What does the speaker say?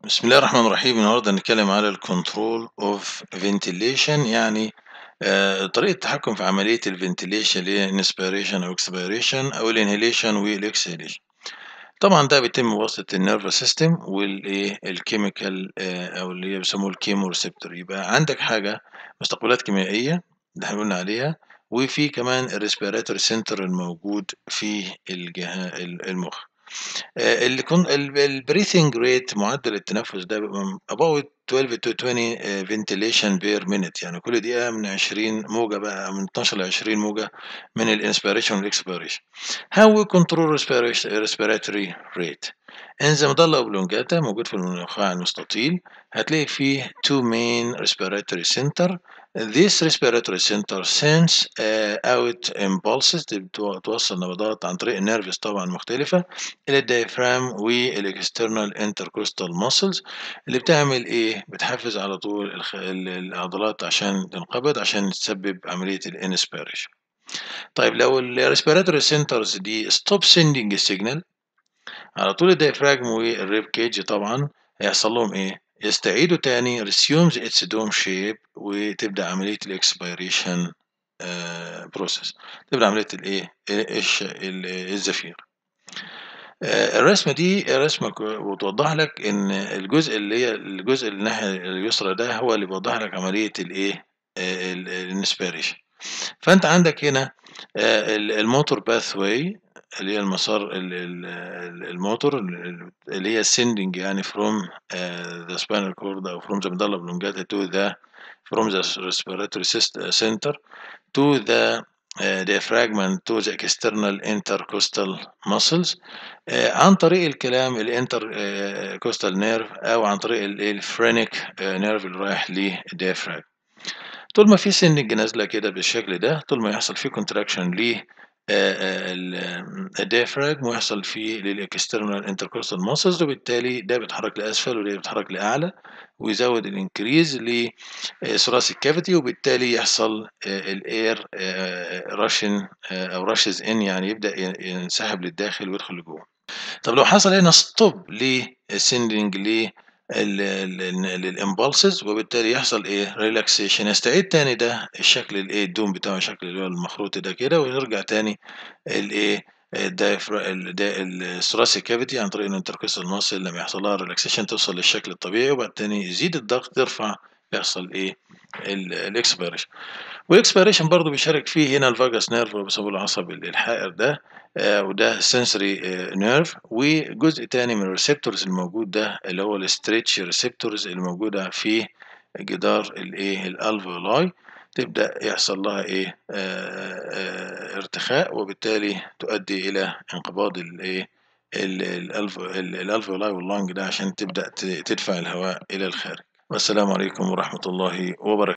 بسم الله الرحمن الرحيم النهارده هنتكلم على الكنترول اوف فنتيليشن يعني آه، طريقة التحكم في عملية الفنتيليشن اللي هي انسبيريشن او اكسبيريشن او الانهيليشن والاكسهيليشن طبعا ده بيتم بواسطة النيرفس سيستم والايه الكيميكال آه، او اللي هي بيسموه الكيمو ريسبتور يبقى عندك حاجة مستقبلات كيميائية اللي احنا قلنا عليها وفي كمان الريسبيراتوري سنتر الموجود في الجهاز المخ آه، اللي كن البريثنج ريت معدل التنفس ده بيبقى about 12 to 20 آه، ventilation per minute يعني كل دقيقة من 20 موجة بقى من 12 ل 20 موجة من الانسبيريشن والاكسبيريشن. How we control respiration- respiratory rate in the medulla oblongata موجود في النخاع المستطيل هتلاقي فيه two main respiratory center This respiratory center sends uh, out impulses بتو- توصل نبضات عن طريق النيرفز طبعا مختلفة إلى الدايفرام والاكسترنال intercostal muscles اللي بتعمل إيه؟ بتحفز على طول الخ... ال- العضلات عشان تنقبض عشان تسبب عملية الانسبيريشن. طيب لو الريسبيراتوري سنترز دي stop sending signal على طول الدايفراجم والريب كيج طبعا هيحصل لهم ايه؟ يستعيدوا تاني resumes its dome shape وتبدأ عملية الاكسبيريشن بروسيس تبدأ عملية الايه؟ الش- ال- الزفير. آه، الرسمة دي رسمة كو- وتوضح لك إن الجزء اللي هي الجزء الناحية اليسرى ده هو اللي بيوضح لك عملية الإيه؟ الانسبيريشن. فأنت عندك هنا آه، ال- الموتور باث واي اللي هي المسار ال- ال- ال- الموتور ال- اللي هي sending يعني from uh, the spinal cord أو from the medulla oblongata to the from the respiratory syst- center to the uh, diaphragm and to the external intercostal muscles آه، عن طريق الكلام الانتر كوستال نيرف او عن طريق الفرينيك نيرف اللي رايح للديافراجم طول ما في سنج نازله كده بالشكل ده طول ما يحصل فيه كونتراكشن ل الديافراجم ويحصل فيه للاكسترنال انتركوستال ماسلز وبالتالي ده بيتحرك لاسفل وده بيتحرك لاعلى ويزود الانكريز لثراسيك كافيتي وبالتالي يحصل الاير راشن او راشز ان يعني يبدا ين- ينسحب للداخل ويدخل لجوه طب لو حصل هنا ستوب للسندنج ل للامبulses وبالتالي يحصل ايه ريلاكسيشن يستعيد تاني ده الشكل الايه الدوم بتاعه الشكل اللي هو المخروطي ده كده ويرجع تاني الايه الثراسيك كافيتي عن طريق الانتركوستال ماسل لما يحصل لها ريلاكسيشن توصل للشكل الطبيعي وبعد تاني يزيد الضغط يرفع يحصل ايه الاكسبيريشن والاكسبيريشن برضه بيشارك فيه هنا الفاجاس نيرف اللي بيسموه العصب الحائر ده آه، وده سنسوري نيرف وجزء تاني من الريسبتورز الموجود ده اللي هو الستريتش ريسبتورز اللي موجوده في جدار الايه الالفولاي تبدا يحصل لها ايه آه، آه، ارتخاء وبالتالي تؤدي الى انقباض الايه الالفولاي واللانج ده عشان تبدا ت- تدفع الهواء الى الخارج والسلام عليكم ورحمه الله وبركاته